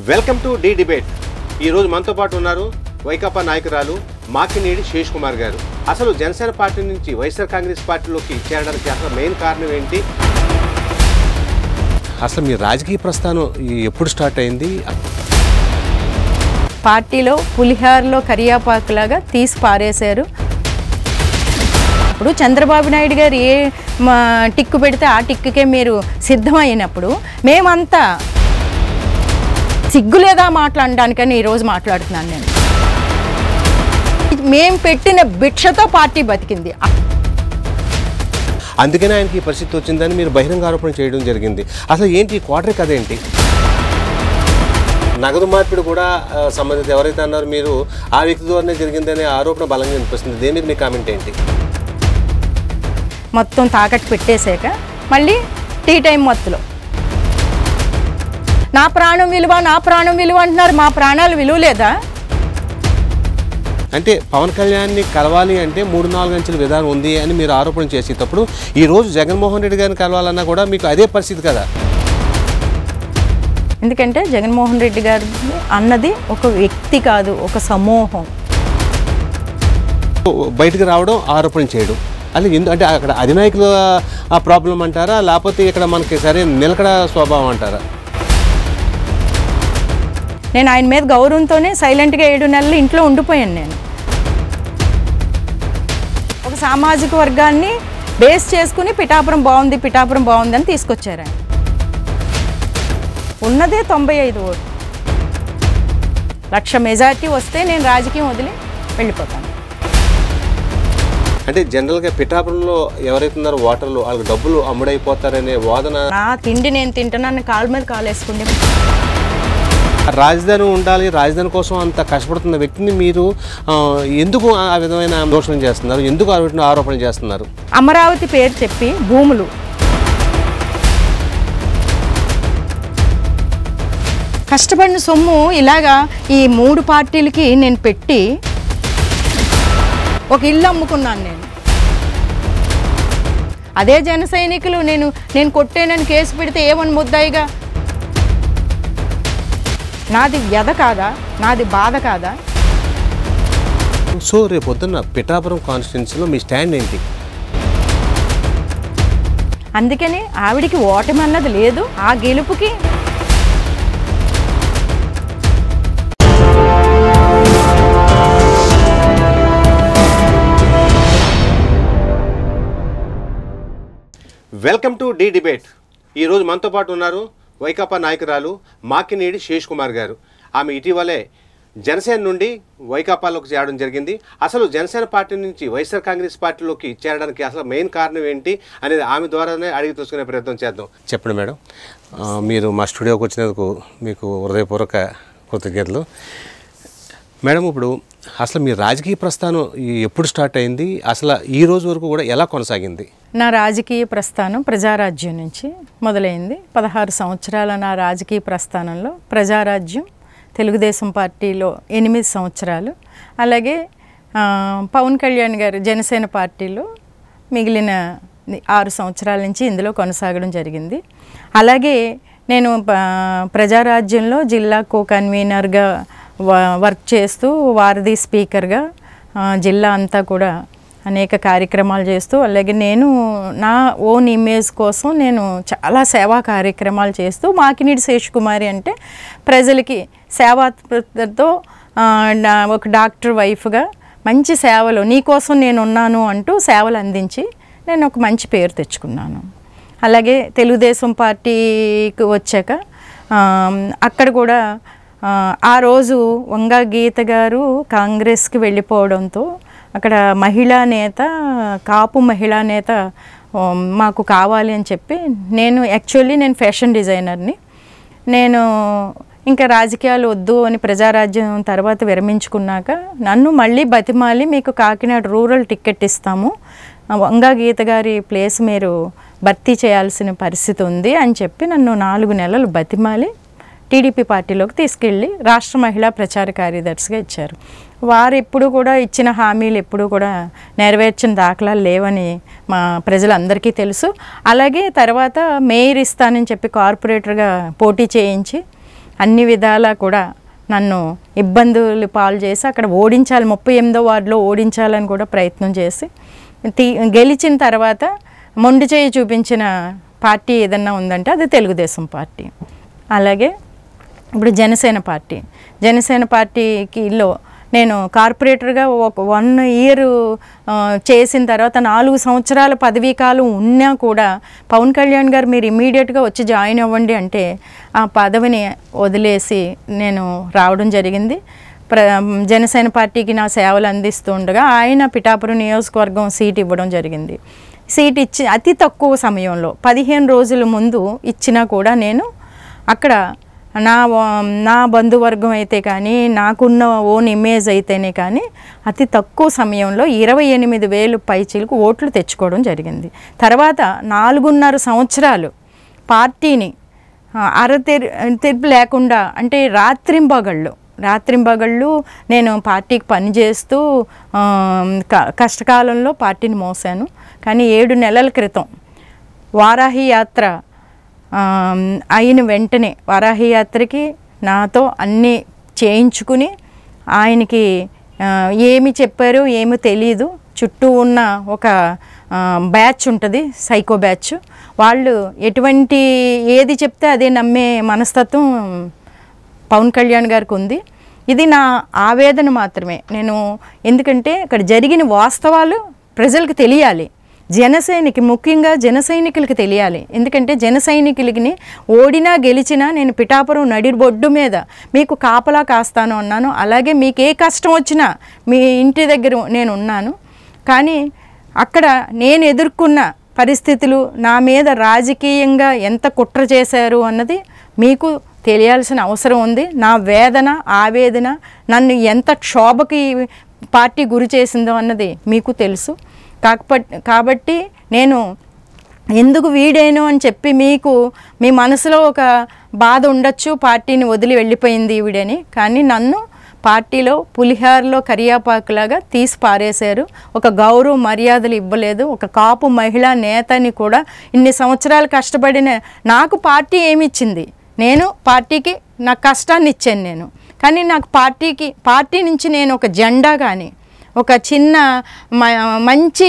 welcome to D debate ఈరోజు మనతో పాటు ఉన్నారు వైకాపా నాయకురాలు మాకినేడి శేష్ కుమార్ గారు అసలు జనసేన పార్టీ నుంచి వైఎస్ఆర్ కాంగ్రెస్ పార్టీలోకి చేరడానికి అసలు మెయిన్ కారణం ఏంటి అసలు మీ రాజకీయ ప్రస్థానం ఎప్పుడు స్టార్ట్ అయింది పార్టీలో పులిహారలో కరియాపాకులాగా తీసి పారేశారు ఇప్పుడు చంద్రబాబు నాయుడు గారు ఏ మా టిక్కు పెడితే ఆ టిక్కుకే మీరు సిద్ధమైనప్పుడు మేమంతా సిగ్గు లేదా మాట్లాడడానికని ఈరోజు మాట్లాడుతున్నాను నేను మేం పెట్టిన భిక్షతో పార్టీ బతికింది అందుకనే ఆయనకి ఈ పరిస్థితి వచ్చిందని మీరు బహిరంగ ఆరోపణ చేయడం జరిగింది అసలు ఏంటి ఈ క్వార్టర్ కథ ఏంటి నగదు మార్పిడి కూడా ఆ, సంబంధిత ఎవరైతే అన్నారో మీరు ఆ వ్యక్తి ద్వారానే జరిగిందనే ఆరోపణ బలంగా వినిపిస్తుంది దేని మీద మీ కామెంట్ ఏంటి మొత్తం తాకట్టు పెట్టేశాక మళ్ళీ టీ టైం మత్తులో నా ప్రాణం విలువ నా ప్రాణం విలువ అంటున్నారు మా ప్రాణాలు విలువ లేదా అంటే పవన్ కళ్యాణ్ని కలవాలి అంటే మూడు నాలుగు అంచెల విధానం ఉంది అని మీరు ఆరోపణ చేసేటప్పుడు ఈ రోజు జగన్మోహన్ రెడ్డి గారిని కలవాలన్నా కూడా మీకు అదే పరిస్థితి కదా ఎందుకంటే జగన్మోహన్ రెడ్డి గారు అన్నది ఒక వ్యక్తి కాదు ఒక సమూహం బయటకు రావడం ఆరోపణ చేయడం అది ఎందు అంటే అక్కడ అధినాయకుల ఆ ప్రాబ్లం అంటారా లేకపోతే ఇక్కడ మనకి సరైన నిలకడ స్వభావం అంటారా నేను ఆయన మీద గౌరవంతోనే సైలెంట్గా ఏడు నెలలు ఇంట్లో ఉండిపోయాను నేను ఒక సామాజిక వర్గాన్ని బేస్ చేసుకుని పిఠాపురం బాగుంది పిఠాపురం బాగుంది అని తీసుకొచ్చారు ఆయన ఉన్నదే తొంభై ఐదు ఓట్లు లక్ష మెజార్టీ వస్తే నేను రాజకీయం వదిలి వెళ్ళిపోతాను అంటే జనరల్గా పిఠాపురంలో ఎవరైతే ఉన్నారో ఓటర్లు వాళ్ళకి డబ్బులు అమ్ముడైపోతారనే వాదన నా తిండి నేను తింటున్నాను కాలు మీద కాలు వేసుకుంటే రాజధాని ఉండాలి రాజధాని కోసం అంత కష్టపడుతున్న వ్యక్తిని మీరు ఆ, ఎందుకు ఆ విధమైన దోషం చేస్తున్నారు ఎందుకు ఆ విధమైన ఆరోపణ చేస్తున్నారు అమరావతి పేరు చెప్పి భూములు కష్టపడిన సొమ్ము ఇలాగా ఈ మూడు పార్టీలకి నేను పెట్టి ఒక ఇల్లు అమ్ముకున్నాను నేను అదే జన సైనికులు నేను నేను కొట్టేనని కేసు పెడితే ఏమని ముద్దాయిగా నాది వ్యధ కాదా నాది బాధ కాదా సో రేపు పొద్దున్న పిఠాపురం కాన్స్టిట్యున్సీలో మీ స్టాండ్ ఏంటి అందుకని ఆవిడికి ఓటమి అన్నది లేదు ఆ గెలుపుకి వెల్కమ్ టు డి డిబేట్ ఈరోజు మనతో పాటు ఉన్నారు వైకాపా నాయకురాలు మాకినేడి శేష్ కుమార్ గారు ఆమె ఇటీవలే జనసేన నుండి వైకాపాలోకి చేరడం జరిగింది అసలు జనసేన పార్టీ నుంచి వైఎస్ఆర్ కాంగ్రెస్ పార్టీలోకి చేరడానికి అసలు మెయిన్ కారణం ఏంటి అనేది ఆమె ద్వారానే అడిగి తెలుసుకునే ప్రయత్నం చేద్దాం చెప్పండి మేడం ఆ, మీరు మా స్టూడియోకి వచ్చినందుకు మీకు హృదయపూర్వక కృతజ్ఞతలు మేడం ఇప్పుడు అసలు మీ రాజకీయ ప్రస్థానం ఈ- ఎప్పుడు స్టార్ట్ అయింది అసలు ఈ రోజు వరకు కూడా ఎలా కొనసాగింది నా రాజకీయ ప్రస్థానం ప్రజారాజ్యం నుంచి మొదలైంది పదహారు సంవత్సరాల నా రాజకీయ ప్రస్థానంలో ప్రజారాజ్యం తెలుగుదేశం పార్టీలో ఎనిమిది సంవత్సరాలు అలాగే ఆ, పవన్ కళ్యాణ్ గారు జనసేన పార్టీలో మిగిలిన ఆరు సంవత్సరాల నుంచి ఇందులో కొనసాగడం జరిగింది అలాగే నేను ప- ప్రజారాజ్యంలో జిల్లా కో కన్వీనర్గా వ- వర్క్ చేస్తూ వారధి స్పీకర్గా ఆ, జిల్లా అంతా కూడా అనేక కార్యక్రమాలు చేస్తూ అలాగే నేను నా ఓన్ ఇమేజ్ కోసం నేను చాలా సేవా కార్యక్రమాలు చేస్తూ మాకినీడి శేషకుమారి అంటే ప్రజలకి సేవాతో ఆ, నా- ఒక డాక్టర్ వైఫ్గా మంచి సేవలు నీకోసం నేను ఉన్నాను అంటూ సేవలు అందించి నేను ఒక మంచి పేరు తెచ్చుకున్నాను అలాగే తెలుగుదేశం పార్టీకి వచ్చాక ఆ, అక్కడ కూడా ఆ, ఆ రోజు వంగ గీత గారు కాంగ్రెస్కి వెళ్ళిపోవడంతో అక్కడ మహిళా నేత కాపు మహిళా నేత ఆ, మాకు కావాలి అని చెప్పి నేను యాక్చువల్లీ నేను ఫ్యాషన్ డిజైనర్ని నేను ఇంకా రాజకీయాలు వద్దు అని ప్రజారాజ్యం తర్వాత విరమించుకున్నాక నన్ను మళ్ళీ బతిమాలి మీకు కాకినాడ రూరల్ టికెట్ ఇస్తాము ఆ వంగా గీత గారి ప్లేస్ మీరు భర్తీ చేయాల్సిన పరిస్థితి ఉంది అని చెప్పి నన్ను నాలుగు నెలలు బతిమాలి టీడీపీ పార్టీలోకి తీసుకెళ్ళి రాష్ట్ర మహిళా ప్రచార కార్యదర్శిగా ఇచ్చారు వారు ఎప్పుడు కూడా ఇచ్చిన హామీలు ఎప్పుడు కూడా నెరవేర్చిన దాఖలాలు లేవని మా ప్రజలందరికీ తెలుసు అలాగే తర్వాత మేయర్ ఇస్తానని చెప్పి కార్పొరేటర్గా పోటీ చేయించి అన్ని విధాలా కూడా నన్ను ఇబ్బందులు పాలు చేసి అక్కడ ఓడించాలి ముప్పై ఎనిమిదో వార్డులో ఓడించాలని కూడా ప్రయత్నం చేసి తీ గెలిచిన తర్వాత మొండి చేయి చూపించిన పార్టీ ఏదన్నా ఉందంటే అది తెలుగుదేశం పార్టీ అలాగే ఇప్పుడు జనసేన పార్టీ జనసేన పార్టీకిలో నేను కార్పొరేటర్గా ఒక వన్ ఇయర్ చేసిన తర్వాత నాలుగు సంవత్సరాల పదవీ కాలం ఉన్నా కూడా పవన్ కళ్యాణ్ గారు మీరు ఇమీడియట్గా వచ్చి జాయిన్ అవ్వండి అంటే ఆ పదవిని వదిలేసి నేను రావడం జరిగింది ప్ర జనసేన పార్టీకి నా సేవలు అందిస్తుండగా ఆయన పిఠాపురం నియోజకవర్గం సీట్ ఇవ్వడం జరిగింది సీట్ ఇచ్చి అతి తక్కువ సమయంలో పదిహేను రోజుల ముందు ఇచ్చినా కూడా నేను అక్కడ నా వా- నా బంధువర్గం అయితే కానీ నాకున్న ఓన్ ఇమేజ్ అయితేనే కానీ అతి తక్కువ సమయంలో ఇరవై ఎనిమిది వేలు పైచీలకు ఓట్లు తెచ్చుకోవడం జరిగింది తర్వాత నాలుగున్నర సంవత్సరాలు పార్టీని ఆ, అరతెరు తెరుపు లేకుండా అంటే రాత్రింబగళ్ళు రాత్రింబగళ్ళు నేను పార్టీకి పనిచేస్తూ ఆ, క- కష్టకాలంలో పార్టీని మోసాను కానీ ఏడు నెలల క్రితం వారాహి యాత్ర ఆ, అయిన వెంటనే వారాహి యాత్రకి నాతో అన్నీ చేయించుకుని ఆయనకి ఆ, ఏమి చెప్పారో ఏమీ తెలియదు చుట్టూ ఉన్న ఒక ఆ, బ్యాచ్ ఉంటుంది సైకో బ్యాచ్ వాళ్ళు ఎటువంటి ఏది చెప్తే అదే నమ్మే మనస్తత్వం పవన్ కళ్యాణ్ గారికి ఉంది ఇది నా ఆవేదన మాత్రమే నేను ఎందుకంటే ఇక్కడ జరిగిన వాస్తవాలు ప్రజలకు తెలియాలి జనసైనికి ముఖ్యంగా జన సైనికులకి తెలియాలి ఎందుకంటే జన సైనికులకి ఓడినా గెలిచినా నేను పిఠాపురం నడి బొడ్డు మీద మీకు కాపలా కాస్తాను అన్నాను అలాగే మీకు ఏ కష్టం వచ్చినా మీ ఇంటి దగ్గర నేను ఉన్నాను కానీ అక్కడ నేను ఎదుర్కొన్న పరిస్థితులు నా మీద రాజకీయంగా ఎంత కుట్ర చేశారు అన్నది మీకు తెలియాల్సిన అవసరం ఉంది నా వేదన ఆవేదన నన్ను ఎంత క్షోభకి పార్టీ గురి చేసిందో అన్నది మీకు తెలుసు కాకపోతే కాబట్టి నేను ఎందుకు వీడేను అని చెప్పి మీకు మీ మనసులో ఒక బాధ ఉండొచ్చు పార్టీని వదిలి వెళ్ళిపోయింది ఈవిడని కానీ నన్ను పార్టీలో పులిహారలో కరియాపాకులాగా తీసి పారేశారు ఒక గౌరవ మర్యాదలు ఇవ్వలేదు ఒక కాపు మహిళా నేతని కూడా ఇన్ని సంవత్సరాలు కష్టపడిన నాకు పార్టీ ఏమి ఇచ్చింది నేను పార్టీకి నా కష్టాన్ని ఇచ్చాను నేను కానీ నాకు పార్టీకి పార్టీ నుంచి నేను ఒక జెండా కానీ ఒక చిన్న మ- మంచి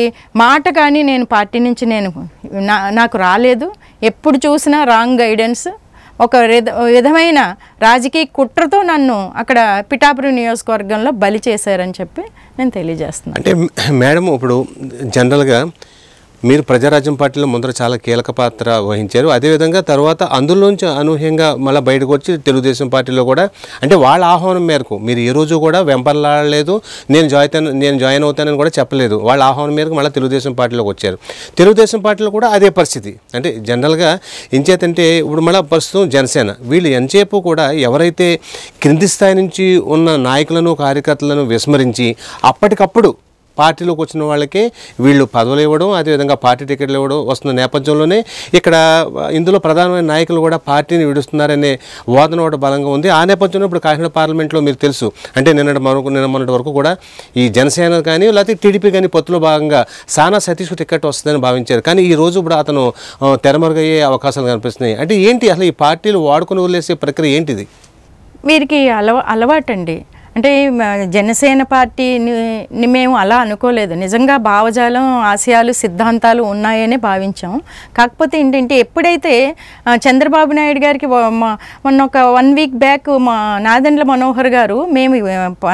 మాట కానీ నేను పార్టీ నుంచి నేను నా నాకు రాలేదు ఎప్పుడు చూసినా రాంగ్ గైడెన్స్ ఒక విధ- విధమైన రాజకీయ కుట్రతో నన్ను అక్కడ పిఠాపురం నియోజకవర్గంలో బలి చేశారని చెప్పి నేను తెలియజేస్తున్నాను అంటే మేడం ఇప్పుడు జనరల్గా మీరు ప్రజారాజ్యం పార్టీలో ముందర చాలా కీలక పాత్ర వహించారు అదేవిధంగా తర్వాత అందులోంచి అనూహ్యంగా మళ్ళీ బయటకు వచ్చి తెలుగుదేశం పార్టీలో కూడా అంటే వాళ్ళ ఆహ్వానం మేరకు మీరు ఏ రోజు కూడా వెంపర్లాడలేదు నేను జాయిన్ నేను జాయిన్ అవుతానని కూడా చెప్పలేదు వాళ్ళ ఆహ్వానం మేరకు మళ్ళీ తెలుగుదేశం పార్టీలోకి వచ్చారు తెలుగుదేశం పార్టీలో కూడా అదే పరిస్థితి అంటే జనరల్గా ఎంచేతంటే ఇప్పుడు మళ్ళీ ప్రస్తుతం జనసేన వీళ్ళు ఎంతసేపు కూడా ఎవరైతే క్రింది స్థాయి నుంచి ఉన్న నాయకులను కార్యకర్తలను విస్మరించి అప్పటికప్పుడు పార్టీలోకి వచ్చిన వాళ్ళకే వీళ్ళు పదవులు ఇవ్వడం అదేవిధంగా పార్టీ టికెట్లు ఇవ్వడం వస్తున్న నేపథ్యంలోనే ఇక్కడ ఇందులో ప్రధానమైన నాయకులు కూడా పార్టీని విడుస్తున్నారనే వాదన ఒకటి బలంగా ఉంది ఆ నేపథ్యంలో ఇప్పుడు కాకినాడ పార్లమెంట్లో మీకు తెలుసు అంటే నిన్నటి మనకు నిన్న మొన్నటి వరకు కూడా ఈ జనసేన కానీ లేకపోతే టీడీపీ కానీ పొత్తులో భాగంగా సానా సతీష్కు టికెట్ వస్తుందని భావించారు కానీ ఈ రోజు ఇప్పుడు అతను ఆ, తెరమరుగయ్యే అవకాశాలు కనిపిస్తున్నాయి అంటే ఏంటి అసలు ఈ పార్టీలు వాడుకొని వదిలేసే ప్రక్రియ ఏంటిది వీరికి అలవా అలవాటండి అంటే మ- జనసేన పార్టీని మేము అలా అనుకోలేదు నిజంగా భావజాలం ఆశయాలు సిద్ధాంతాలు ఉన్నాయని భావించాం కాకపోతే ఏంటంటే ఎప్పుడైతే ఆ, చంద్రబాబు నాయుడు గారికి వ- మ- మొన్న ఒక వన్ వీక్ బ్యాక్ మా నాదెండ్ల మనోహర్ గారు మేము ఆ, ప-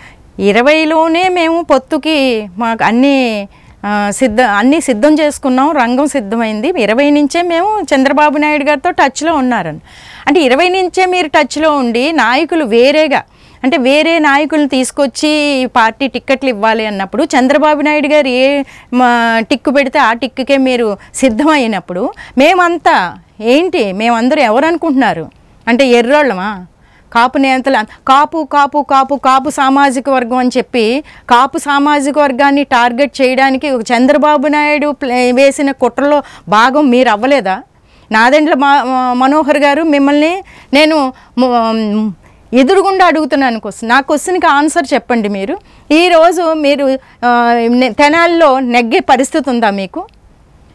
ఇరవైలోనే మేము పొత్తుకి మాకు అన్నీ ఆ, సిద్ధ అన్నీ సిద్ధం చేసుకున్నాం రంగం సిద్ధమైంది ఇరవై నుంచే మేము చంద్రబాబు నాయుడు గారితో టచ్లో ఉన్నారని అంటే ఇరవై నుంచే మీరు టచ్లో ఉండి నాయకులు వేరేగా అంటే వేరే నాయకులను తీసుకొచ్చి ఈ పార్టీ టిక్కెట్లు ఇవ్వాలి అన్నప్పుడు చంద్రబాబు నాయుడు గారు ఏ మా టిక్కు పెడితే ఆ టిక్కుకే మీరు సిద్ధమైనప్పుడు మేమంతా ఏంటి మేమందరూ ఎవరు అనుకుంటున్నారు అంటే ఎర్రోళ్ళమా కాపు నేతలు కాపు కాపు కాపు కాపు సామాజిక వర్గం అని చెప్పి కాపు సామాజిక వర్గాన్ని టార్గెట్ చేయడానికి ఒక చంద్రబాబు నాయుడు ప్లే- వేసిన కుట్రలో భాగం మీరు అవ్వలేదా నాదెండ్ల మా మా- మనోహర్ గారు మిమ్మల్ని నేను ము- ఎదురుగుండా అడుగుతున్నాను క్వశ్చన్ నా క్వశ్చన్కి ఆన్సర్ చెప్పండి మీరు ఈరోజు మీరు ఆ, నె- తెనాల్లో నెగ్గే పరిస్థితి ఉందా మీకు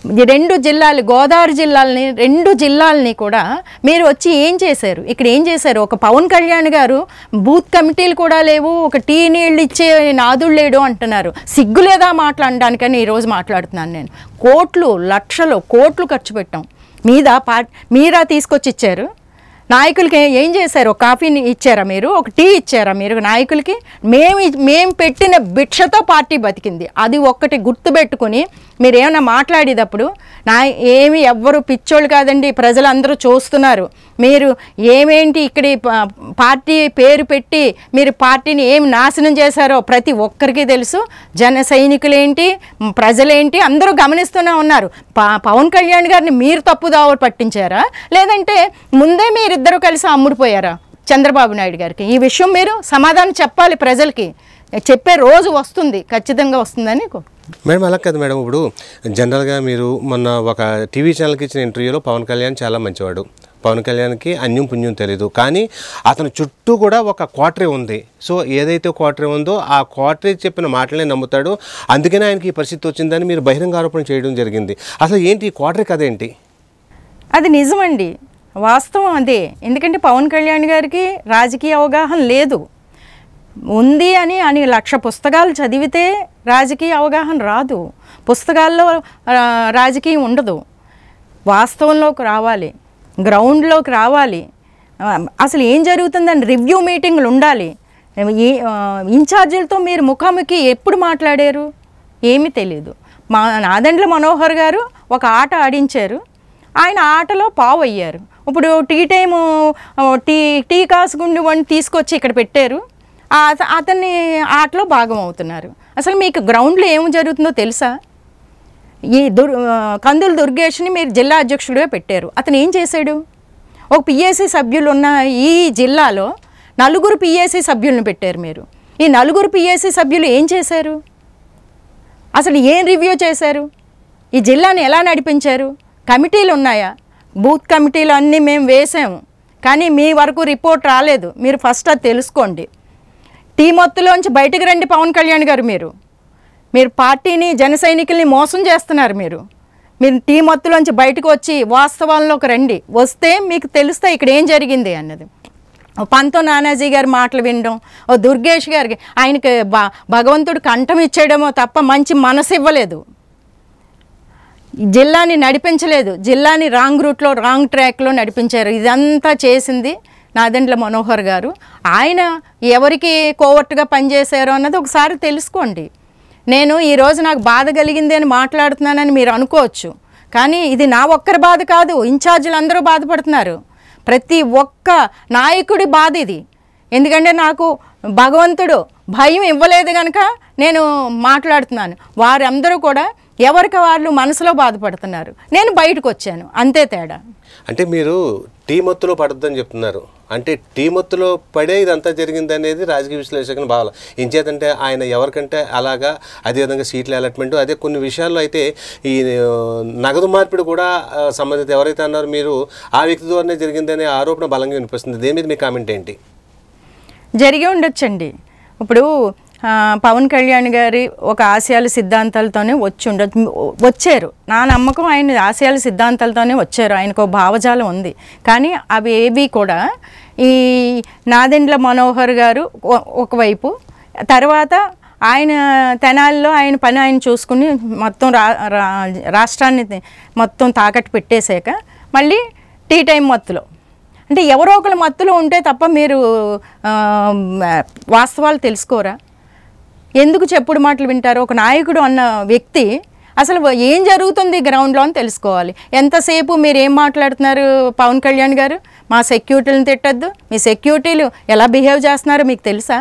ఈ రెండు జిల్లాలు గోదావరి జిల్లాలని రెండు జిల్లాలని కూడా మీరు వచ్చి ఏం చేశారు ఇక్కడ ఏం చేశారు ఒక పవన్ కళ్యాణ్ గారు బూత్ కమిటీలు కూడా లేవు ఒక టీ నీళ్ళు ఇచ్చే నాదుడు లేడు అంటున్నారు సిగ్గు లేదా మాట్లాడడానికని ఈరోజు మాట్లాడుతున్నాను నేను కోట్లు లక్షలు కోట్లు ఖర్చు పెట్టాం మీద పా మీరా తీసుకొచ్చి ఇచ్చారు నాయకులకి ఏం చేశారు ఒక కాఫీని ఇచ్చారా మీరు ఒక టీ ఇచ్చారా మీరు నాయకులకి మేము ఇ- మేము పెట్టిన భిక్షతో పార్టీ బతికింది అది ఒక్కటి గుర్తుపెట్టుకుని మీరు ఏమైనా మాట్లాడేటప్పుడు నా ఏమి ఎవ్వరు పిచ్చోళ్ళు కాదండి ప్రజలందరూ చూస్తున్నారు మీరు ఏమేంటి ఇక్కడ ఈ పా- పార్టీ పేరు పెట్టి మీరు పార్టీని ఏం నాశనం చేశారో ప్రతి ఒక్కరికి తెలుసు జన సైనికులేంటి మ్, ప్రజలేంటి అందరూ గమనిస్తూనే ఉన్నారు పా పవన్ కళ్యాణ్ గారిని మీరు తప్పుదావ పట్టించారా లేదంటే ముందే మీరిద్దరూ కలిసి అమ్ముడిపోయారా చంద్రబాబు నాయుడు గారికి ఈ విషయం మీరు సమాధానం చెప్పాలి ప్రజలకి చెప్పే రోజు వస్తుంది ఖచ్చితంగా వస్తుందని కో- మేడం అలా కాదు మేడం ఇప్పుడు జనరల్గా మీరు మొన్న ఒక టీవీ ఛానల్కి ఇచ్చిన ఇంటర్వ్యూలో పవన్ కళ్యాణ్ చాలా మంచివాడు పవన్ కళ్యాణ్కి అన్యం పుణ్యం తెలియదు కానీ అతని చుట్టూ కూడా ఒక క్వార్టరీ ఉంది సో ఏదైతే క్వార్టరీ ఉందో ఆ క్వార్టరీ చెప్పిన మాటలనే నమ్ముతాడు అందుకనే ఆయనకి ఈ పరిస్థితి వచ్చిందని మీరు బహిరంగ ఆరోపణ చేయడం జరిగింది అసలు ఏంటి ఈ క్వార్టరీ కథ ఏంటి అది నిజమండి వాస్తవం అదే ఎందుకంటే పవన్ కళ్యాణ్ గారికి రాజకీయ అవగాహన లేదు ఉంది అని అని లక్ష పుస్తకాలు చదివితే రాజకీయ అవగాహన రాదు పుస్తకాల్లో ఆ, రాజకీయం ఉండదు వాస్తవంలోకి రావాలి గ్రౌండ్లోకి రావాలి ఆ, అసలు ఏం జరుగుతుందని రివ్యూ మీటింగ్లు ఉండాలి ఈ ఆ, ఇన్ఛార్జీలతో మీరు ముఖాముఖి ఎప్పుడు మాట్లాడారు ఏమీ తెలియదు మా నాదెండ్ల మనోహర్ గారు ఒక ఆట ఆడించారు ఆయన ఆటలో పావు అయ్యారు ఇప్పుడు టీ టైము ఆ, టీ టీ కాసుగుండి వండి తీసుకొచ్చి ఇక్కడ పెట్టారు ఆ, అత- అతన్ని ఆటలో భాగం అవుతున్నారు అసలు మీకు గ్రౌండ్లో ఏం జరుగుతుందో తెలుసా ఈ దుర్ ఆ, కందుల దుర్గేష్ని మీరు జిల్లా అధ్యక్షుడిగా పెట్టారు అతను ఏం చేశాడు ఒక పిఏసీ సభ్యులు ఉన్న ఈ జిల్లాలో నలుగురు పిఏసీ సభ్యులను పెట్టారు మీరు ఈ నలుగురు పిఏసీ సభ్యులు ఏం చేశారు అసలు ఏం రివ్యూ చేశారు ఈ జిల్లాని ఎలా నడిపించారు కమిటీలు ఉన్నాయా బూత్ కమిటీలు అన్నీ మేము వేసాము కానీ మీ వరకు రిపోర్ట్ రాలేదు మీరు ఫస్ట్ అది తెలుసుకోండి టీ మొత్తులోంచి బయటకు రండి పవన్ కళ్యాణ్ గారు మీరు మీరు పార్టీని జన సైనికుల్ని మోసం చేస్తున్నారు మీరు మీరు టీ మొత్తులోంచి బయటకు వచ్చి వాస్తవాల్లోకి రండి వస్తే మీకు తెలుస్తాయి ఇక్కడ ఏం జరిగింది అన్నది ఓ పంతో నానాజీ గారి మాటలు వినడం ఓ దుర్గేష్ గారికి ఆయనకి బ భగవంతుడు కంఠం ఇచ్చేయడమో తప్ప మంచి మనసు ఇవ్వలేదు ఈ జిల్లాని నడిపించలేదు జిల్లాని రాంగ్ రూట్లో రాంగ్ ట్రాక్లో నడిపించారు ఇదంతా చేసింది నాదెండ్ల మనోహర్ గారు ఆయన ఎవరికి కోవర్ట్గా పనిచేశారో అన్నది ఒకసారి తెలుసుకోండి నేను ఈరోజు నాకు బాధ కలిగింది అని మాట్లాడుతున్నానని మీరు అనుకోవచ్చు కానీ ఇది నా ఒక్కరి బాధ కాదు ఇన్ఛార్జీలు అందరూ బాధపడుతున్నారు ప్రతి ఒక్క నాయకుడి బాధ ఇది ఎందుకంటే నాకు భగవంతుడు భయం ఇవ్వలేదు కనుక నేను మాట్లాడుతున్నాను వారందరూ కూడా ఎవరికి వాళ్ళు మనసులో బాధపడుతున్నారు నేను బయటకు వచ్చాను అంతే తేడా అంటే మీరు టీ మత్తులో పడద్దని చెప్తున్నారు అంటే టీ మత్తులో పడే ఇదంతా జరిగింది అనేది రాజకీయ విశ్లేషకుని భావన ఇంచేతంటే ఆయన ఎవరికంటే అలాగా అదేవిధంగా సీట్ల అలాట్మెంట్ అదే కొన్ని విషయాల్లో అయితే ఈ ఆ, నగదు మార్పిడి కూడా ఆ, సంబంధిత ఎవరైతే అన్నారో మీరు ఆ వ్యక్తి ద్వారానే జరిగిందనే ఆరోపణ బలంగా వినిపిస్తుంది దేని మీద మీ కామెంట్ ఏంటి జరిగి ఉండొచ్చండి ఇప్పుడు ఆ, పవన్ కళ్యాణ్ గారి ఒక ఆశయాల సిద్ధాంతాలతోనే వచ్చి ఉండొచ్చు వచ్చారు నా నమ్మకం ఆయన ఆశయాల సిద్ధాంతాలతోనే వచ్చారు ఆయనకు ఒక భావజాలం ఉంది కానీ అవి ఏవి కూడా ఈ నాదెండ్ల మనోహర్ గారు ఒ- ఒకవైపు తర్వాత ఆయన తెనాల్లో ఆయన పని ఆయన చూసుకుని మొత్తం రా రా- రాష్ట్రాన్ని మొత్తం తాకట్టు పెట్టేశాక మళ్ళీ టీ టైం మత్తులో అంటే ఎవరో ఒకరు మత్తులో ఉంటే తప్ప మీరు ఆ, వాస్తవాలు తెలుసుకోరా ఎందుకు చెప్పుడు మాటలు వింటారు ఒక నాయకుడు అన్న వ్యక్తి అసలు ఏం జరుగుతుంది గ్రౌండ్లో అని తెలుసుకోవాలి ఎంతసేపు మీరు ఏం మాట్లాడుతున్నారు పవన్ కళ్యాణ్ గారు మా సెక్యూరిటీలను తిట్టద్దు మీ సెక్యూరిటీలు ఎలా బిహేవ్ చేస్తున్నారో మీకు తెలుసా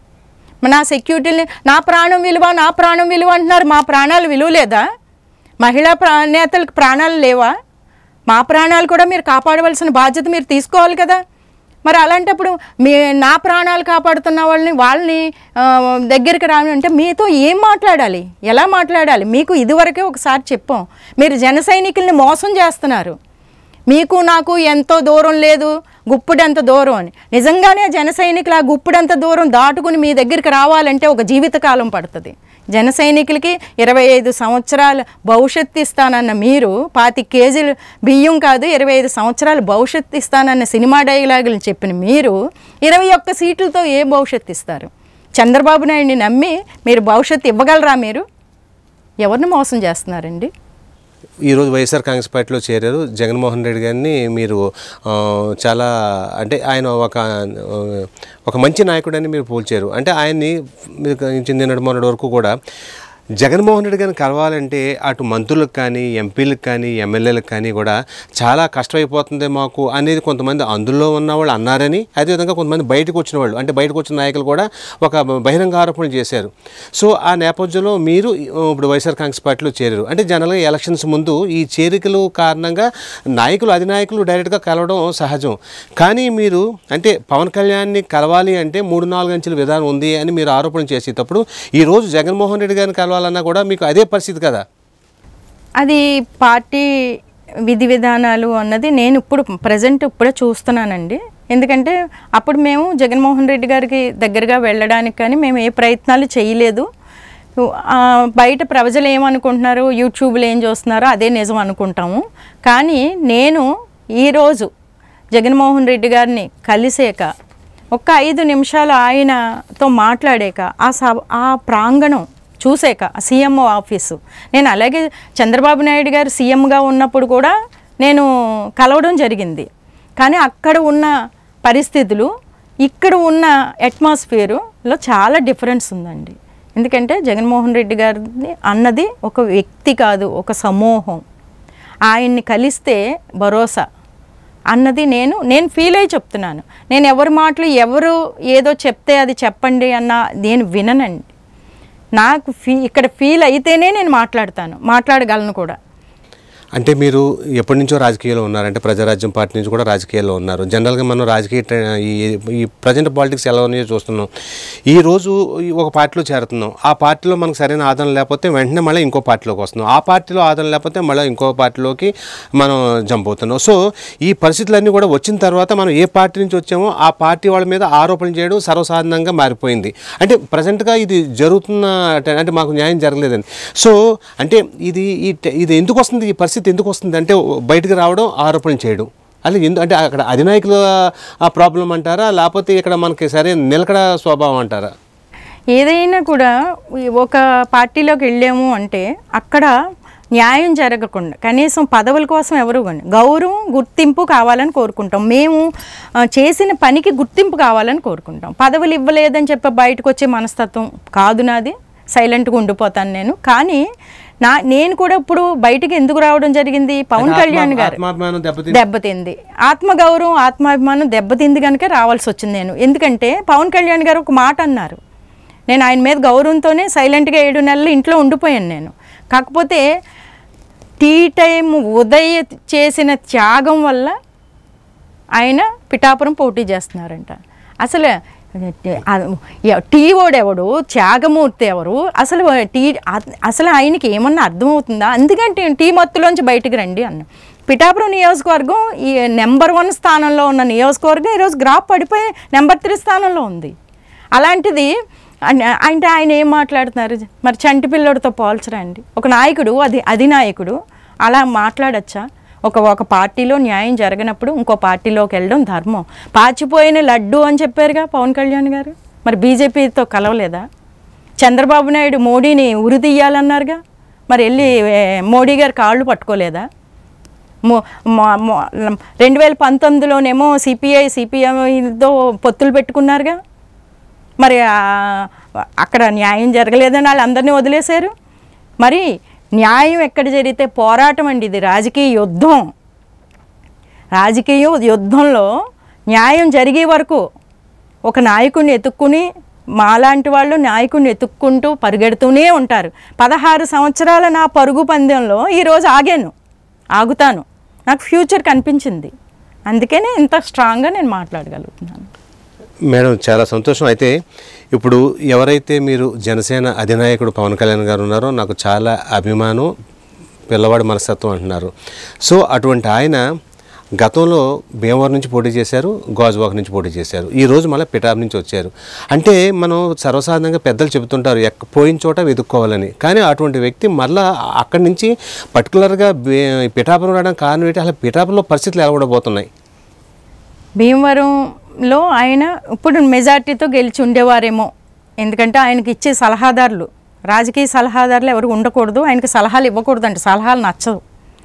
నా సెక్యూరిటీని నా ప్రాణం విలువ నా ప్రాణం విలువ అంటున్నారు మా ప్రాణాలు విలువ లేదా మహిళా ప్రా నేతలకు ప్రాణాలు లేవా మా ప్రాణాలు కూడా మీరు కాపాడవలసిన బాధ్యత మీరు తీసుకోవాలి కదా మరి అలాంటప్పుడు మీ నా ప్రాణాలు కాపాడుతున్న వాళ్ళని వాళ్ళని ఆ, దగ్గరికి రాని అంటే మీతో ఏం మాట్లాడాలి ఎలా మాట్లాడాలి మీకు ఇదివరకే ఒకసారి చెప్పాం మీరు జన సైనికుల్ని మోసం చేస్తున్నారు మీకు నాకు ఎంతో దూరం లేదు గుప్పుడంత దూరం అని నిజంగానే జన సైనికులు ఆ గుప్పుడంత దూరం దాటుకుని మీ దగ్గరికి రావాలంటే ఒక జీవితకాలం పడుతుంది జన సైనికులకి ఇరవై ఐదు సంవత్సరాల భవిష్యత్తు ఇస్తానన్న మీరు పాతి కేజీలు బియ్యం కాదు ఇరవై ఐదు సంవత్సరాల భవిష్యత్తు ఇస్తానన్న సినిమా డైలాగులు చెప్పిన మీరు ఇరవై ఒక్క సీట్లతో ఏ భవిష్యత్తు ఇస్తారు చంద్రబాబు నాయుడిని నమ్మి మీరు భవిష్యత్తు ఇవ్వగలరా మీరు ఎవరిని మోసం చేస్తున్నారండి ఈరోజు వైఎస్ఆర్ కాంగ్రెస్ పార్టీలో చేరారు జగన్మోహన్ రెడ్డి గారిని మీరు ఆ, చాలా అంటే ఆయన ఒక ఆ, ఒక మంచి నాయకుడని మీరు పోల్చారు అంటే ఆయన్ని మీరు నిన్నటి మొన్నటి వరకు కూడా జగన్మోహన్ రెడ్డి గారిని కలవాలంటే అటు మంత్రులకు కానీ ఎంపీలకు కానీ ఎమ్మెల్యేలకు కానీ కూడా చాలా కష్టమైపోతుంది మాకు అనేది కొంతమంది అందులో ఉన్న వాళ్ళు అన్నారని అదేవిధంగా కొంతమంది బయటకు వచ్చిన వాళ్ళు అంటే బయటకు వచ్చిన నాయకులు కూడా ఒక బహిరంగ ఆరోపణలు చేశారు సో ఆ నేపథ్యంలో మీరు ఇప్పుడు వైఎస్ఆర్ కాంగ్రెస్ పార్టీలో చేరారు అంటే జనరల్గా ఎలక్షన్స్ ముందు ఈ చేరికలు కారణంగా నాయకులు అధినాయకులు డైరెక్ట్గా కలవడం సహజం కానీ మీరు అంటే పవన్ కళ్యాణ్ని కలవాలి అంటే మూడు నాలుగు అంచెల విధానం ఉంది అని మీరు ఆరోపణ చేసేటప్పుడు ఈరోజు జగన్మోహన్ రెడ్డి గారిని కలవాలన్నా కూడా మీకు అదే పరిస్థితి కదా అది పార్టీ విధి విధానాలు అన్నది నేను ఇప్పుడు ప్రజెంట్ ఇప్పుడే చూస్తున్నానండి ఎందుకంటే అప్పుడు మేము జగన్మోహన్ రెడ్డి గారికి దగ్గరగా వెళ్ళడానికి కానీ మేము ఏ ప్రయత్నాలు చేయలేదు ఆ, బయట ప్రజలు ఏమనుకుంటున్నారు యూట్యూబ్లో ఏం చూస్తున్నారో అదే నిజం అనుకుంటాము కానీ నేను ఈరోజు జగన్మోహన్ రెడ్డి గారిని కలిసాక ఒక్క ఐదు నిమిషాలు ఆయనతో మాట్లాడాక ఆ సభ ఆ ప్రాంగణం చూసాక సీఎంఓ ఆఫీసు నేను అలాగే చంద్రబాబు నాయుడు గారు సీఎంగా ఉన్నప్పుడు కూడా నేను కలవడం జరిగింది కానీ అక్కడ ఉన్న పరిస్థితులు ఇక్కడ ఉన్న అట్మాస్ఫియరులో చాలా డిఫరెన్స్ ఉందండి ఎందుకంటే జగన్మోహన్ రెడ్డి గారిని అన్నది ఒక వ్యక్తి కాదు ఒక సమూహం ఆయన్ని కలిస్తే భరోసా అన్నది నేను నేను ఫీల్ అయ్యి చెప్తున్నాను నేను ఎవరి మాటలు ఎవరు ఏదో చెప్తే అది చెప్పండి అన్న నేను విననండి నాకు ఫీ ఇక్కడ ఫీల్ అయితేనే నేను మాట్లాడతాను మాట్లాడగలను కూడా అంటే మీరు ఎప్పటి నుంచో రాజకీయాల్లో ఉన్నారంటే ప్రజారాజ్యం పార్టీ నుంచి కూడా రాజకీయాల్లో ఉన్నారు జనరల్గా మనం రాజకీయ ట్రె- ఈ ఈ ప్రజెంట్ పాలిటిక్స్ ఎలా ఉన్నాయో చూస్తున్నాం ఈ రోజు ఈ ఒక పార్టీలో చేరుతున్నాం ఆ పార్టీలో మనకు సరైన ఆదరణ లేకపోతే వెంటనే మళ్ళీ ఇంకో పార్టీలోకి వస్తున్నాం ఆ పార్టీలో ఆదరణ లేకపోతే మళ్ళీ ఇంకో పార్టీలోకి మనం జంప్ అవుతున్నాం సో ఈ పరిస్థితులన్నీ కూడా వచ్చిన తర్వాత మనం ఏ పార్టీ నుంచి వచ్చామో ఆ పార్టీ వాళ్ళ మీద ఆరోపణలు చేయడం సర్వసాధారణంగా మారిపోయింది అంటే ప్రజెంట్గా ఇది జరుగుతున్న అంటే మాకు న్యాయం జరగలేదని సో అంటే ఇది ఈ టె- ఇది ఎందుకు వస్తుంది ఈ పరిస్థితి ఎందుకు వస్తుంది అంటే బయటకు రావడం ఆరోపణలు చేయడం అలా ఎందు అంటే అక్కడ అధినాయకుల ఆ ప్రాబ్లం అంటారా లేకపోతే ఇక్కడ మనకి సరైన నిలకడ స్వభావం అంటారా ఏదైనా కూడా ఈ ఒక పార్టీలోకి వెళ్ళాము అంటే అక్కడ న్యాయం జరగకుండా కనీసం పదవుల కోసం ఎవరు కానీ గౌరవం గుర్తింపు కావాలని కోరుకుంటాం మేము ఆ, చేసిన పనికి గుర్తింపు కావాలని కోరుకుంటాం పదవులు ఇవ్వలేదని చెప్పి బయటకు వచ్చే మనస్తత్వం కాదు నాది సైలెంట్గా ఉండిపోతాను నేను కానీ నా నేను కూడా ఇప్పుడు బయటికి ఎందుకు రావడం జరిగింది పవన్ కళ్యాణ్ గారు ఆత్మాభిమానం దెబ్బతింది దెబ్బతింది ఆత్మగౌరవం ఆత్మాభిమానం దెబ్బతింది కనుక రావాల్సి వచ్చింది నేను ఎందుకంటే పవన్ కళ్యాణ్ గారు ఒక మాట అన్నారు నేను ఆయన మీద గౌరవంతోనే సైలెంట్గా ఏడు నెలలు ఇంట్లో ఉండిపోయాను నేను కాకపోతే టీ టైం ఉదయ చేసిన త్యాగం వల్ల ఆయన పిఠాపురం పోటీ చేస్తున్నారంట అసలు ఆ, ఎ- టీ ఓడెవడు త్యాగమూర్తి ఎవరు అసలు టీ అ- అసలు ఆయనకి ఏమన్నా అర్థమవుతుందా అందుకంటే టీ మత్తులోంచి బయటికి రండి అన్న పిఠాపురం నియోజకవర్గం ఈ నెంబర్ వన్ స్థానంలో ఉన్న నియోజకవర్గం ఈరోజు గ్రాఫ్ పడిపోయి నెంబర్ త్రీ స్థానంలో ఉంది అలాంటిది అన్- అంటే ఆయన ఏం మాట్లాడుతున్నారు మరి చంటి పిల్లోడితో పోల్చరా అండి ఒక నాయకుడు అది అధినాయకుడు అలా మాట్లాడచ్చా ఒక ఒక పార్టీలో న్యాయం జరగనప్పుడు ఇంకో పార్టీలోకి వెళ్ళడం ధర్మం పాచిపోయిన లడ్డు అని చెప్పారుగా పవన్ కళ్యాణ్ గారు మరి బీజేపీతో కలవలేదా చంద్రబాబు నాయుడు మోడీని ఉరి తీయాలన్నారుగా మరి వెళ్ళి ఏ, మోడీ గారు కాళ్ళు పట్టుకోలేదా మో మో- మో- రెండు వేల పంతొమ్మిదిలోనేమో సిపిఐ సిపిఎంతో పొత్తులు పెట్టుకున్నారుగా మరి ఆ- అక్కడ న్యాయం జరగలేదని వాళ్ళు అందరినీ వదిలేశారు మరి న్యాయం ఎక్కడ జరిగితే పోరాటం అండి ఇది రాజకీయ యుద్ధం రాజకీయ యుద్ధంలో న్యాయం జరిగే వరకు ఒక నాయకుడిని ఎత్తుక్కుని మాలాంటి వాళ్ళు నాయకుడిని ఎత్తుక్కుంటూ పరిగెడుతూనే ఉంటారు పదహారు సంవత్సరాల నా పరుగు పందెంలో ఈరోజు ఆగాను ఆగుతాను నాకు ఫ్యూచర్ కనిపించింది అందుకనే ఇంత స్ట్రాంగ్గా నేను మాట్లాడగలుగుతున్నాను మేడం చాలా సంతోషం అయితే ఇప్పుడు ఎవరైతే మీరు జనసేన అధినాయకుడు పవన్ కళ్యాణ్ గారు ఉన్నారో నాకు చాలా అభిమానం పిల్లవాడి మనస్తత్వం అంటున్నారు సో అటువంటి ఆయన గతంలో భీమవరం నుంచి పోటీ చేశారు గాజువాక నుంచి పోటీ చేశారు ఈ రోజు మళ్ళీ పిఠాపు నుంచి వచ్చారు అంటే మనం సర్వసాధారణంగా పెద్దలు చెబుతుంటారు ఎక్క పోయిన చోట వెతుక్కోవాలని కానీ అటువంటి వ్యక్తి మళ్ళా అక్కడి నుంచి పర్టికులర్గా బే- పిఠాపురం రావడానికి కారణం ఏంటి అసలు పిఠాపురంలో పరిస్థితులు ఎలా ఉండబోతున్నాయి భీమవరంలో ఆయన ఇప్పుడు మెజార్టీతో గెలిచి ఉండేవారేమో ఎందుకంటే ఆయనకి ఇచ్చే సలహాదారులు రాజకీయ సలహాదారులు ఎవరు ఉండకూడదు ఆయనకి సలహాలు ఇవ్వకూడదు అంటే సలహాలు నచ్చవు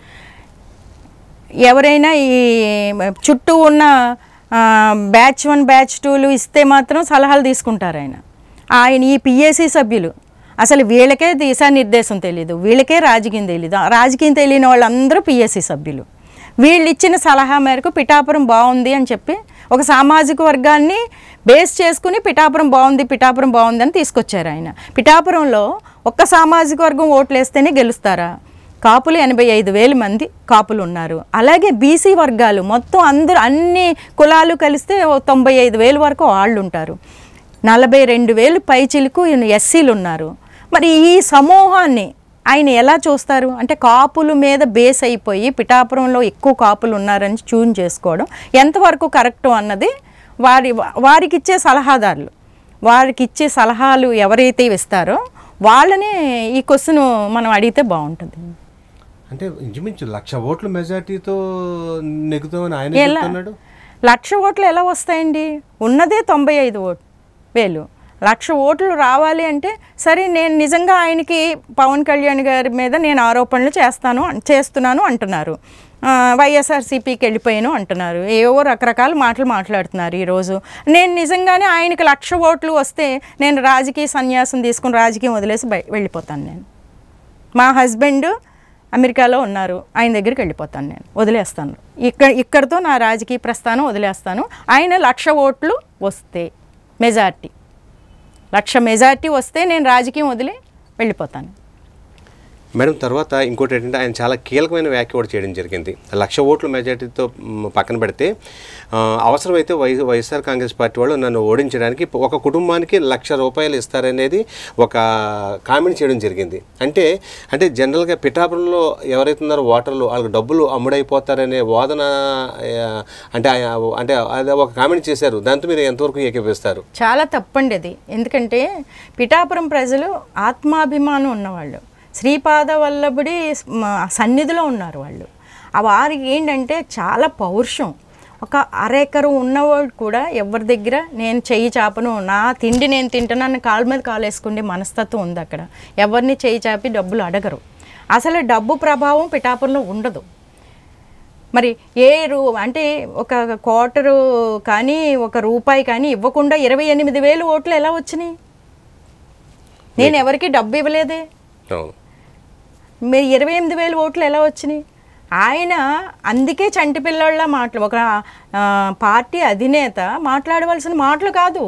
ఎవరైనా ఈ చుట్టూ ఉన్న ఆ, బ్యాచ్ వన్ బ్యాచ్ టూలు ఇస్తే మాత్రం సలహాలు తీసుకుంటారు ఆయన ఆయన ఈ పిఏసి సభ్యులు అసలు వీళ్ళకే దిశానిర్దేశం తెలియదు వీళ్ళకే రాజకీయం తెలియదు ఆ రాజకీయం తెలియని వాళ్ళందరూ పిఎస్సి సభ్యులు వీళ్ళు ఇచ్చిన సలహా మేరకు పిఠాపురం బాగుంది అని చెప్పి ఒక సామాజిక వర్గాన్ని బేస్ చేసుకుని పిఠాపురం బాగుంది పిఠాపురం బాగుంది అని తీసుకొచ్చారు ఆయన పిఠాపురంలో ఒక్క సామాజిక వర్గం ఓట్లు వేస్తేనే గెలుస్తారా కాపులు ఎనభై ఐదు వేల మంది కాపులు ఉన్నారు అలాగే బీసీ వర్గాలు మొత్తం అందరూ అన్ని కులాలు కలిస్తే ఓ తొంభై ఐదు వేల వరకు వాళ్ళు ఉంటారు నలభై రెండు వేలు పైచిలకు ఎస్సీలు ఉన్నారు మరి ఈ సమూహాన్ని ఆయన ఎలా చూస్తారు అంటే కాపుల మీద బేస్ అయిపోయి పిఠాపురంలో ఎక్కువ కాపులు ఉన్నారని చూన్ చేసుకోవడం ఎంతవరకు కరెక్ట్ అన్నది వారి వారికి ఇచ్చే సలహాదారులు వారికి ఇచ్చే సలహాలు ఎవరైతే ఇస్తారో వాళ్ళనే ఈ క్వశ్చన్ మనం అడిగితే బాగుంటుంది అంటే ఇంచుమించు లక్ష ఓట్ల మెజార్టీతో నెగ్గుతామని ఆయన ఎలా చెప్తున్నాడు లక్ష ఓట్లు ఎలా వస్తాయండి ఉన్నదే తొంభై ఐదు ఓట్ వేలు లక్ష ఓట్లు రావాలి అంటే సరే నేను నిజంగా ఆయనకి పవన్ కళ్యాణ్ గారి మీద నేను ఆరోపణలు చేస్తాను అన్- చేస్తున్నాను అంటున్నారు ఆ, వైఎస్ఆర్సీపీకి వెళ్ళిపోయాను అంటున్నారు ఏవో రకరకాల మాటలు మాట్లాడుతున్నారు ఈరోజు నేను నిజంగానే ఆయనకి లక్ష ఓట్లు వస్తే నేను రాజకీయ సన్యాసం తీసుకుని రాజకీయం వదిలేసి బయ వెళ్ళిపోతాను నేను మా హస్బెండ్ అమెరికాలో ఉన్నారు ఆయన దగ్గరికి వెళ్ళిపోతాను నేను వదిలేస్తాను ఇక్కడ ఇక్కడితో నా రాజకీయ ప్రస్థానం వదిలేస్తాను ఆయన లక్ష ఓట్లు వస్తే మెజార్టీ లక్ష మెజార్టీ వస్తే నేను రాజకీయం వదిలి వెళ్ళిపోతాను మేడం తర్వాత ఇంకోటి ఏంటంటే ఆయన చాలా కీలకమైన వ్యాఖ్య కూడా చేయడం జరిగింది లక్ష ఓట్ల మెజార్టీతో మ్, పక్కన పెడితే ఆ, అవసరమైతే వై వైఎస్ఆర్ కాంగ్రెస్ పార్టీ వాళ్ళు నన్ను ఓడించడానికి ఒక కుటుంబానికి లక్ష రూపాయలు ఇస్తారనేది ఒక కామెంట్ చేయడం జరిగింది అంటే అంటే జనరల్గా పిఠాపురంలో ఎవరైతే ఉన్నారో ఓటర్లు వాళ్ళకి డబ్బులు అమ్ముడైపోతారనే వాదన ఆ, అంటే ఆయన- అంటే అది ఒక కామెంట్ చేశారు దాంతో మీరు ఎంతవరకు ఏకీపిస్తారు చాలా తప్పండి అది ఎందుకంటే పిఠాపురం ప్రజలు ఆత్మాభిమానం ఉన్నవాళ్ళు శ్రీపాద వల్లభుడి మ- సన్నిధిలో ఉన్నారు వాళ్ళు ఆ వారికి ఏంటంటే చాలా పౌరుషం ఒక అరెకరు ఉన్నవాడు కూడా ఎవరి దగ్గర నేను చెయ్యి చాపను నా తిండి నేను తింటున్నాను కాలు మీద కాలు వేసుకునే మనస్తత్వం ఉంది అక్కడ ఎవరిని చెయ్యి చాపి డబ్బులు అడగరు అసలు డబ్బు ప్రభావం పిఠాపురంలో ఉండదు మరి ఏ రూ అంటే ఒక క్వార్టరు కానీ ఒక రూపాయి కానీ ఇవ్వకుండా ఇరవై ఎనిమిది వేలు ఓట్లు ఎలా వచ్చినాయి నేను ఎవరికి డబ్బు ఇవ్వలేదే అవును మీరు ఇరవై ఎనిమిది వేలు ఓట్లు ఎలా వచ్చినాయి ఆయన అందుకే చంటి పిల్లోళ్ళ మాటలు ఒక ఆ, పార్టీ అధినేత మాట్లాడవలసిన మాటలు కాదు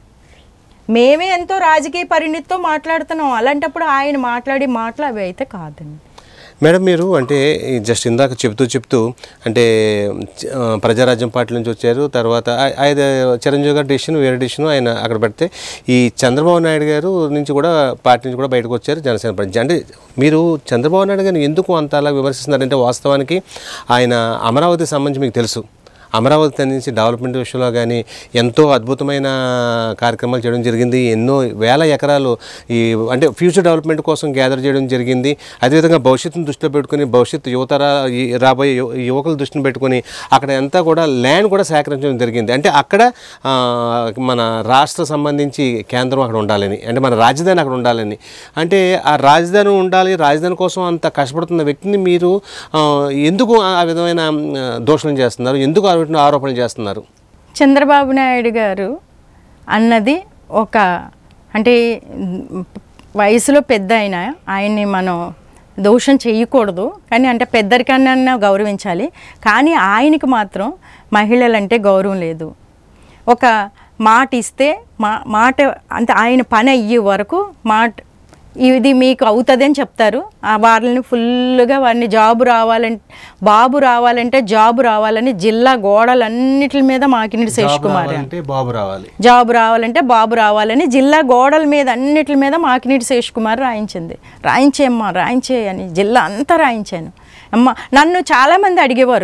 మేమే ఎంతో రాజకీయ పరిణితితో మాట్లాడుతున్నాం అలాంటప్పుడు ఆయన మాట్లాడే మాటలు అవి అయితే కాదండి మేడం మీరు అంటే ఈ జస్ట్ ఇందాక చెప్తూ చెప్తూ అంటే ఆ, ప్రజారాజ్యం పార్టీ నుంచి వచ్చారు తర్వాత ఆ- ఆయన చిరంజీవి గారి డిసిషన్ వేరే డిసిషన్ ఆయన అక్కడ పెడితే ఈ చంద్రబాబు నాయుడు గారు నుంచి కూడా పార్టీ నుంచి కూడా బయటకు వచ్చారు జనసేన పార్టీ అంటే మీరు చంద్రబాబు నాయుడు గారిని ఎందుకు అంత అలా విమర్శిస్తున్నారంటే వాస్తవానికి ఆయన అమరావతి సంబంధించి మీకు తెలుసు అమరావతి నుంచి డెవలప్మెంట్ విషయంలో కానీ ఎంతో అద్భుతమైన కార్యక్రమాలు చేయడం జరిగింది ఎన్నో వేల ఎకరాలు ఈ అంటే ఫ్యూచర్ డెవలప్మెంట్ కోసం గ్యాదర్ చేయడం జరిగింది అదేవిధంగా భవిష్యత్తును దృష్టిలో పెట్టుకుని భవిష్యత్తు యువతర ఈ రాబోయే యువ- యువకుల దృష్టిని పెట్టుకుని అక్కడ అంతా కూడా ల్యాండ్ కూడా సేకరించడం జరిగింది అంటే అక్కడ ఆ, మన రాష్ట్ర సంబంధించి కేంద్రం అక్కడ ఉండాలని అంటే మన రాజధాని అక్కడ ఉండాలని అంటే ఆ రాజధాని ఉండాలి రాజధాని కోసం అంత కష్టపడుతున్న వ్యక్తిని మీరు ఆ, ఎందుకు ఆ విధమైన ఆ, దోషణలు చేస్తున్నారు ఎందుకు ఆ విధమైన ఆరోపణలు చేస్తున్నారు చంద్రబాబు నాయుడు గారు అన్నది ఒక అంటే మ్, వయసులో పెద్ద ఆయన ఆయన్ని మనం దోషం చేయకూడదు కానీ అంటే పెద్దరికన్నా గౌరవించాలి కానీ ఆయనకి మాత్రం మహిళలంటే గౌరవం లేదు ఒక మాట ఇస్తే మా మాట అంటే ఆయన పని అయ్యే వరకు మాట ఇది మీకు అవుతుంది అని చెప్తారు ఆ వాళ్ళని ఫుల్గా వారిని జాబు రావాలంటే బాబు రావాలంటే జాబు రావాలని జిల్లా గోడలన్నిటి మీద మాకినీటి శేష్ కుమార్ అంటే బాబు రావాలి జాబ్ రావాలంటే బాబు రావాలని జిల్లా గోడల మీద అన్నిటి మీద మాకినీటి శేష్ కుమార్ రాయించింది రాయించేమ్మా రాయించే అని జిల్లా అంతా రాయించాను అమ్మ నన్ను చాలామంది అడిగేవారు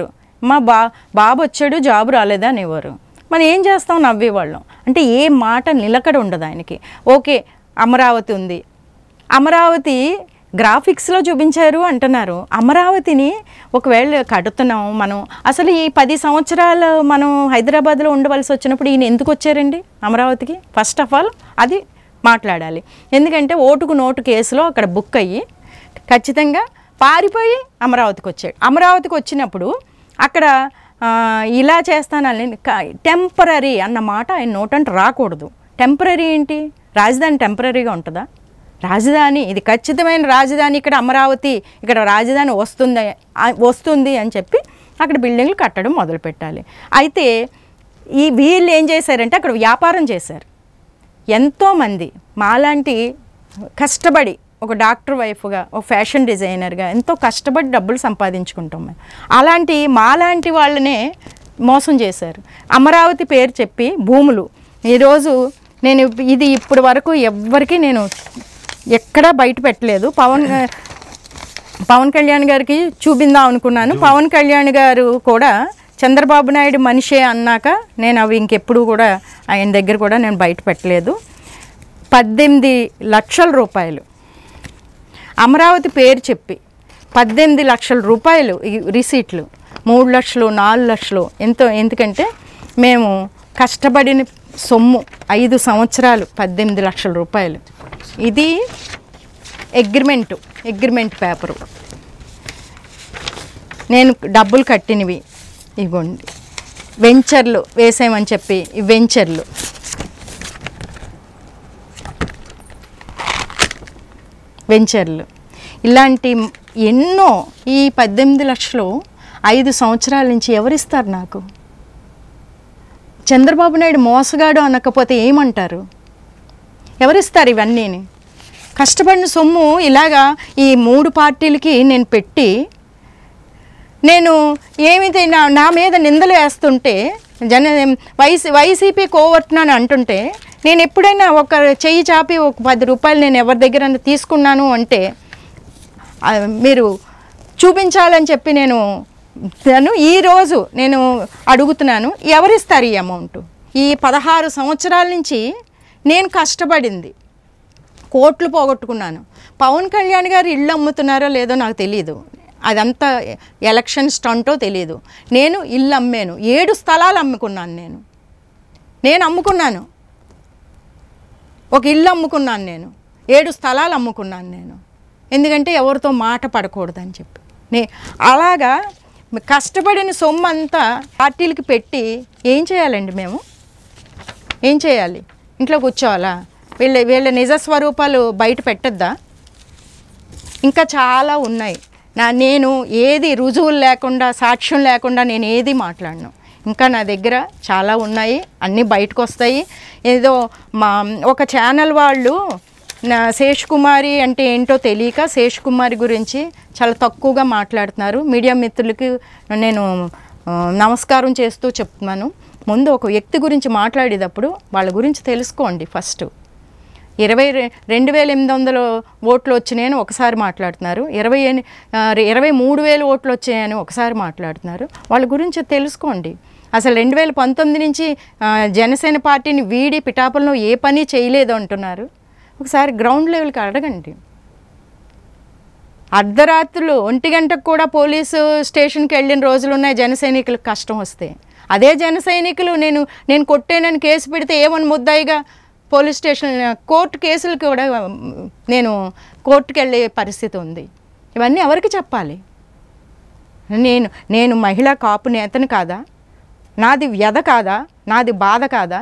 మా బా బాబు వచ్చాడు జాబ్ రాలేదా అనేవారు మనం ఏం చేస్తాం నవ్వేవాళ్ళం అంటే ఏ మాట నిలకడ ఉండదు ఆయనకి ఓకే అమరావతి ఉంది అమరావతి గ్రాఫిక్స్లో చూపించారు అంటున్నారు అమరావతిని ఒకవేళ కడుతున్నాం మనం అసలు ఈ పది సంవత్సరాలు మనం హైదరాబాద్లో ఉండవలసి వచ్చినప్పుడు ఈయన ఎందుకు వచ్చారండి అమరావతికి ఫస్ట్ ఆఫ్ ఆల్ అది మాట్లాడాలి ఎందుకంటే ఓటుకు నోటు కేసులో అక్కడ బుక్ అయ్యి ఖచ్చితంగా పారిపోయి అమరావతికి వచ్చాడు అమరావతికి వచ్చినప్పుడు అక్కడ ఆ, ఇలా చేస్తానని టెంపరీ అన్న మాట ఆయన నోటంటే రాకూడదు టెంపరీ ఏంటి రాజధాని టెంపరీగా ఉంటుందా రాజధాని ఇది ఖచ్చితమైన రాజధాని ఇక్కడ అమరావతి ఇక్కడ రాజధాని వస్తుంది ఆ- వస్తుంది అని చెప్పి అక్కడ బిల్డింగ్లు కట్టడం మొదలు పెట్టాలి అయితే ఈ వీళ్ళు ఏం చేశారంటే అక్కడ వ్యాపారం చేశారు ఎంతోమంది మాలాంటి కష్టపడి ఒక డాక్టర్ వైఫ్గా ఒక ఫ్యాషన్ డిజైనర్గా ఎంతో కష్టపడి డబ్బులు సంపాదించుకుంటాం మేము అలాంటి మాలాంటి వాళ్ళనే మోసం చేశారు అమరావతి పేరు చెప్పి భూములు ఈరోజు నేను ఇది ఇప్పటి వరకు ఎవ్వరికీ నేను ఎక్కడా బయట పెట్టలేదు పవన్ పవన్ కళ్యాణ్ గారికి చూపిందాం అనుకున్నాను పవన్ కళ్యాణ్ గారు కూడా చంద్రబాబు నాయుడు మనిషే అన్నాక నేను అవి ఇంకెప్పుడు కూడా ఆయన దగ్గర కూడా నేను బయట పెట్టలేదు పద్దెనిమిది లక్షల రూపాయలు అమరావతి పేరు చెప్పి పద్దెనిమిది లక్షల రూపాయలు ఈ రిసీట్లు మూడు లక్షలు నాలుగు లక్షలు ఎంతో ఎందుకంటే మేము కష్టపడిన సొమ్ము ఐదు సంవత్సరాలు పద్దెనిమిది లక్షల రూపాయలు ఇది అగ్రిమెంటు అగ్రిమెంట్ పేపరు నేను డబ్బులు కట్టినవి ఇవ్వండి వెంచర్లు వేసామని చెప్పి ఈ వెంచర్లు వెంచర్లు ఇలాంటి ఎన్నో ఈ పద్దెనిమిది లక్షలు ఐదు సంవత్సరాల నుంచి ఎవరిస్తారు నాకు చంద్రబాబు నాయుడు మోసగాడు అనకపోతే ఏమంటారు ఎవరిస్తారు ఇవన్నీని కష్టపడిన సొమ్ము ఇలాగా ఈ మూడు పార్టీలకి నేను పెట్టి నేను ఏమైతే నా నా మీద నిందలు వేస్తుంటే జన వైసీ వైసీపీ కోవర్టునని అంటుంటే నేను ఎప్పుడైనా ఒక చెయ్యి చాపి ఒక పది రూపాయలు నేను ఎవరి దగ్గర తీసుకున్నాను అంటే ఆ, మీరు చూపించాలని చెప్పి నేను నేను ఈరోజు నేను అడుగుతున్నాను ఎవరిస్తారు ఈ అమౌంట్ ఈ పదహారు సంవత్సరాల నుంచి నేను కష్టపడింది కోట్లు పోగొట్టుకున్నాను పవన్ కళ్యాణ్ గారు ఇల్లు అమ్ముతున్నారో లేదో నాకు తెలియదు అదంతా ఎలక్షన్ స్టంటో తెలియదు నేను ఇల్లు అమ్మాను ఏడు స్థలాలు అమ్ముకున్నాను నేను నేను అమ్ముకున్నాను ఒక ఇల్లు అమ్ముకున్నాను నేను ఏడు స్థలాలు అమ్ముకున్నాను నేను ఎందుకంటే ఎవరితో మాట పడకూడదని చెప్పి నే అలాగా కష్టపడిన సొమ్ము అంతా పార్టీలకి పెట్టి ఏం చేయాలండి మేము ఏం చేయాలి ఇంట్లో కూర్చోవాలా వీళ్ళ వీళ్ళ నిజ స్వరూపాలు బయట పెట్టద్దా ఇంకా చాలా ఉన్నాయి నా నేను ఏది రుజువులు లేకుండా సాక్ష్యం లేకుండా నేను ఏది మాట్లాడను ఇంకా నా దగ్గర చాలా ఉన్నాయి అన్నీ బయటకు వస్తాయి ఏదో మా ఒక ఛానల్ వాళ్ళు నా శేష్ కుమారి అంటే ఏంటో తెలియక శేష్ కుమారి గురించి చాలా తక్కువగా మాట్లాడుతున్నారు మీడియా మిత్రులకి నేను ఆ, నమస్కారం చేస్తూ చెప్తున్నాను ముందు ఒక వ్యక్తి గురించి మాట్లాడేటప్పుడు వాళ్ళ గురించి తెలుసుకోండి ఫస్ట్ ఇరవై రె- రెండు వేల ఎనిమిది వందల ఓట్లు వచ్చినాయని ఒకసారి మాట్లాడుతున్నారు ఇరవై ఎని- ఆ, ఇరవై మూడు వేల ఓట్లు వచ్చాయని ఒకసారి మాట్లాడుతున్నారు వాళ్ళ గురించి తెలుసుకోండి అసలు రెండు వేల పంతొమ్మిది నుంచి ఆ, జనసేన పార్టీని వీడి పిఠాపురంలో ఏ పని చేయలేదు అంటున్నారు ఒకసారి గ్రౌండ్ లెవెల్కి అడగండి అర్ధరాత్రులు ఒంటి గంటకు కూడా పోలీసు స్టేషన్కి వెళ్ళిన రోజులు ఉన్నాయి జన సైనికులకు కష్టం వస్తే అదే జన సైనికులు నేను నేను కొట్టేనని కేసు పెడితే ఏమని ముద్దాయిగా పోలీస్ స్టేషన్ కోర్టు కేసులకు కూడా మ్, నేను కోర్టుకు వెళ్ళే పరిస్థితి ఉంది ఇవన్నీ ఎవరికి చెప్పాలి నేను నేను మహిళా కాపు నేతను కాదా నాది వ్యధ కాదా నాది బాధ కాదా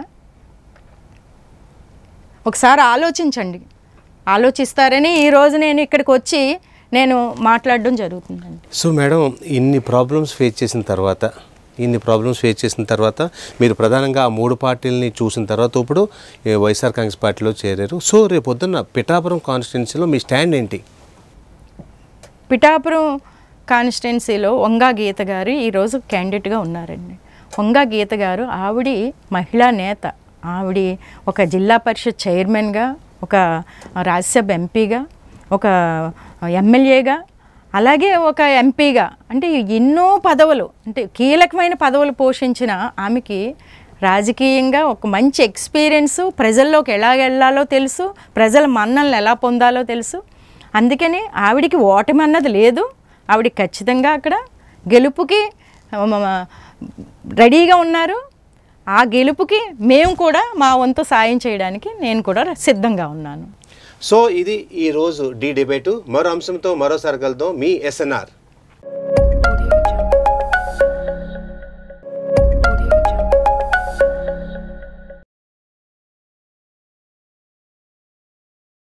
ఒకసారి ఆలోచించండి ఆలోచిస్తారని ఈరోజు నేను ఇక్కడికి వచ్చి నేను మాట్లాడడం జరుగుతుందండి సో మేడం ఇన్ని ప్రాబ్లమ్స్ ఫేస్ చేసిన తర్వాత ఇన్ని ప్రాబ్లమ్స్ ఫేస్ చేసిన తర్వాత మీరు ప్రధానంగా ఆ మూడు పార్టీలని చూసిన తర్వాత ఇప్పుడు ఈ వైఎస్ఆర్ కాంగ్రెస్ పార్టీలో చేరారు సో రేపు పొద్దున్న పిఠాపురం కాన్స్టిట్యున్సీలో మీ స్టాండ్ ఏంటి పిఠాపురం కాన్స్టిట్యున్సీలో వంగా గీత గారు ఈరోజు క్యాండిడేట్గా ఉన్నారండి వంగా గీత గారు ఆవిడ మహిళా నేత ఆవిడ ఒక జిల్లా పరిషత్ చైర్మన్గా ఒక రాజ్యసభ ఎంపీగా ఒక ఎమ్మెల్యేగా అలాగే ఒక ఎంపీగా అంటే ఎన్నో పదవులు అంటే కీలకమైన పదవులు పోషించిన ఆమెకి రాజకీయంగా ఒక మంచి ఎక్స్పీరియన్స్ ప్రజల్లోకి ఎలా వెళ్ళాలో తెలుసు ప్రజల మన్నల్ని ఎలా పొందాలో తెలుసు అందుకని ఆవిడికి ఓటమి అన్నది లేదు ఆవిడ ఖచ్చితంగా అక్కడ గెలుపుకి మ- మ- రెడీగా ఉన్నారు ఆ గెలుపుకి మేము కూడా మా వంతు సాయం చేయడానికి నేను కూడా సిద్ధంగా ఉన్నాను సో ఇది ఈ రోజు డి డిబేటు మరో అంశంతో మరోసారి కలుద్దాం మీ ఎస్ఎన్ఆర్